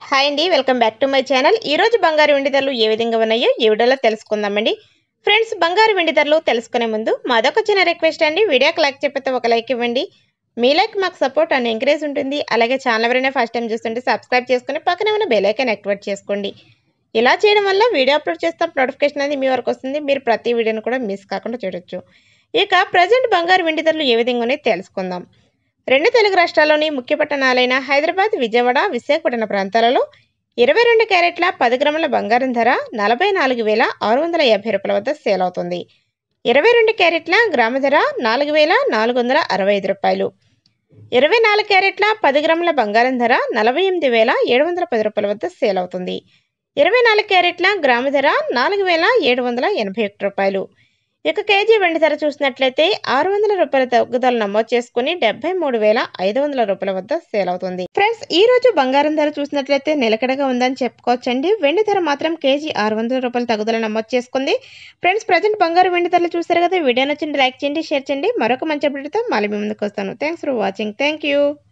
hi అండి welcome back to my channel ఈ రోజు బంగారు వెండి ధరలు ఏ విధంగా ఉన్నాయో ఈ వీడియోలో తెలుసుకుందామండి ఫ్రెండ్స్ బంగారు వెండి ధరలు తెలుసుకునే ముందు మాదొక చిన్న రిక్వెస్ట్ అండి వీడియోకి లైక్ చెప్పితే ఒక లైక్ ఇవ్వండి మీ లైక్ మాకు సపోర్ట్ అండ్ ఎంకరేజ్ ఉంటుంది అలాగే ఛానల్ ఎవరైనా ఫస్ట్ టైం చూస్తుంటే సబ్స్క్రైబ్ చేసుకుని పక్కనే ఉన్న బెల్ ఐకాన్ యాక్టివేట్ చేసుకోండి ఇలా చేయడం వల్ల వీడియో అప్లోడ్ చేస్తాం నోటిఫికేషన్ అనేది మీ వరకు వస్తుంది మీరు ప్రతి వీడియోని కూడా మిస్ కాకుండా చూడొచ్చు ఇక ప్రజెంట్ బంగారు వెండి ధరలు ఏ విధంగా ఉన్నాయో తెలుసుకుందాం రెండు తెలుగు రాష్ట్రాల్లోని ముఖ్య పట్టణాలైన హైదరాబాద్ విజయవాడ విశాఖపట్నం ప్రాంతాలలో ఇరవై రెండు క్యారెట్ల పది గ్రాముల బంగారం ధర నలభై నాలుగు వేల ఆరు వందల యాభై రూపాయల వద్ద సేల్ అవుతుంది ఇరవై రెండు క్యారెట్ల గ్రాము ధర నాలుగు వేల నాలుగు వందల అరవై ఐదు రూపాయలు ఇరవై నాలుగు క్యారెట్ల పది గ్రాముల బంగారం ధర నలభై ఎనిమిది వేల ఏడు వందల పది రూపాయల వద్ద సేల్ అవుతుంది ఇరవై నాలుగు క్యారెట్ల గ్రాము ధర నాలుగు వేల ఏడు వందల ఎనభై ఒకటి రూపాయలు ఇక కేజీ వెండి ధర చూసినట్లయితే ఆరు వందల రూపాయల తగ్గుదల నమోదు చేసుకుని డెబ్బై మూడు వేల ఐదు వందల రూపాయల వద్ద సేల్ అవుతుంది ఫ్రెండ్స్ ఈ రోజు బంగారం ధర చూసినట్లయితే నిలకడగా ఉందని చెప్పుకోవచ్చండి వెండి ధర మాత్రం కేజీ ఆరు వందల రూపాయల తగ్గుదల నమోదు చేసుకుంది ఫ్రెండ్స్ ప్రజెంట్ బంగారు వెండి ధరలు చూసారు కదా వీడియో నచ్చింది లైక్ చేయండి షేర్ చేయండి మరొక మంచి అప్డేట్తో మళ్ళీ మీ ముందుకు వస్తాను thanks for watching thank you